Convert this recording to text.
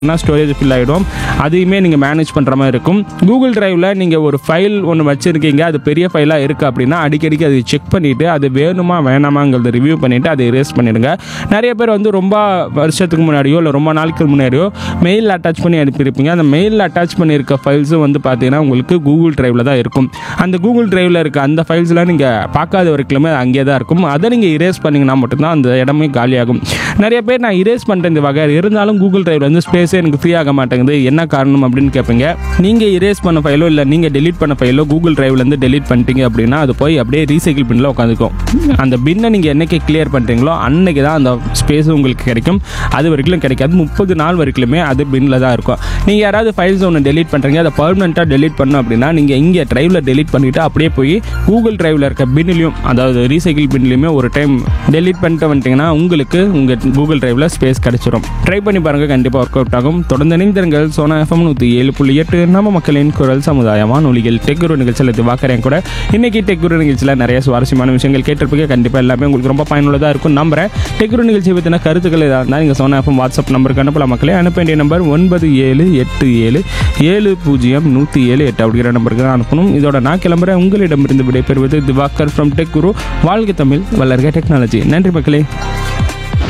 storage fill ஆகிடும் அதையுமே நீங்கள் மேனேஜ் பண்ணுற மாதிரி இருக்கும் கூகுள் டிரைவில் நீங்கள் ஒரு ஃபைல் ஒன்று வச்சுருக்கீங்க அது பெரிய ஃபைலாக இருக்குது அப்படின்னா அடிக்கடிக்கு அதை செக் பண்ணிவிட்டு அது வேணுமா வேணாமாங்கிறத ரிவ்யூ பண்ணிவிட்டு அதை erase பண்ணிடுங்க நிறைய பேர் வந்து ரொம்ப வருஷத்துக்கு முன்னாடியோ இல்லை ரொம்ப நாளைக்கு முன்னாடியோ மெயில் அட்டாச் பண்ணி அனுப்பியிருப்பீங்க அந்த மெயிலில் அட்டாச் பண்ணியிருக்க ஃபைல்ஸும் வந்து பார்த்தீங்கன்னா உங்களுக்கு கூகுள் டிரைவில் தான் இருக்கும் அந்த கூகுள் டிரைவில் இருக்க அந்த ஃபைல்ஸ்லாம் நீங்கள் பார்க்காத வரைக்குமே அங்கே தான் இருக்கும் அதை நீங்கள் இரேஸ் பண்ணிங்கன்னா மட்டும்தான் அந்த இடமே காலியாகும் நிறைய பேர் நான் இரேஸ் பண்ணுறேன் இந்த வகை இருந்தாலும் கூகுள் டிரைவில் வந்து ஸ்பேஸே எனக்கு ஃப்ரீ ஆக மாட்டேங்குது என்ன காரணம் அப்படின்னு கேட்பீங்க நீங்கள் இரேஸ் பண்ண ஃபைலோ இல்லை நீங்கள் டெலீட் பண்ண ஃபைலோ கூகுள் டிரைவ்லேருந்து டெலீட் பண்ணிட்டீங்க அப்படின்னா அது போய் அப்படியே ரீசைக்கிள் பின்னில் உட்காந்துக்கும் அந்த பின்னை நீங்கள் என்னைக்கு கிளியர் பண்ணுறீங்களோ அன்னைக்கு தான் அந்த ஸ்பேஸ் உங்களுக்கு கிடைக்கும் அது வரைக்கும் கிடைக்காது முப்பது நாள் வரைக்குமே அது பின்னில் தான் இருக்கும் நீங்கள் யாராவது ஃபைல்ஸ் ஒன்று டெலீட் பண்ணுறீங்க அதை பர்மனெண்ட்டாக டெலீட் பண்ணணும் அப்படின்னா நீங்கள் இங்கே டிரைவில் டெலீட் பண்ணிவிட்டு அப்படியே போய் கூகுள் டிரைவில் இருக்க பின்னிலையும் அதாவது ரீசைக்கிள் பின்லையுமே ஒரு டைம் டெலீட் பண்ணிட்டு வந்துட்டீங்கன்னா உங்களுக்கு உங்கள் கூகுள் டிரைவில் ஸ்பேஸ் கிடைச்சிரும் ட்ரை பண்ணி பாருங்கள் கண்டிப்பாக ஒர்க் அவுட் ஆகும் தொடர்ந்து இணைந்திருங்கள் சோனா எஃப்எம் நூற்றி ஏழு புள்ளி எட்டு நம்ம மக்களின் குரல் சமுதாயமா நொலிகள் டெக்குரு நிகழ்ச்சியில் திவாக்கறேன் கூட இன்னைக்கு டெக்குரு நிகழ்ச்சியில் நிறைய சுவாரஸ்யமான விஷயங்கள் கேட்டிருப்பீங்க கண்டிப்பாக எல்லாமே உங்களுக்கு ரொம்ப பயனுள்ளதாக இருக்கும் நம்புறேன் டெக்குரு நிகழ்ச்சி பற்றின கருத்துக்கள் ஏதாவது இருந்தால் நீங்கள் சோனா எஃப்எம் வாட்ஸ்அப் நம்பருக்கு அனுப்பலாம் மக்களே அனுப்ப வேண்டிய நம்பர் ஒன்பது ஏழு எட்டு ஏழு ஏழு பூஜ்ஜியம் நூற்றி ஏழு எட்டு அப்படிங்கிற நம்பருக்கு தான் அனுப்பணும் இதோட நான் கிளம்புறேன் உங்களிடமிருந்து விடைபெறுவது திவாகர் ஃப்ரம் டெக் குரு வாழ்க தமிழ் வளர்க டெக்னாலஜி நன்றி மக்களே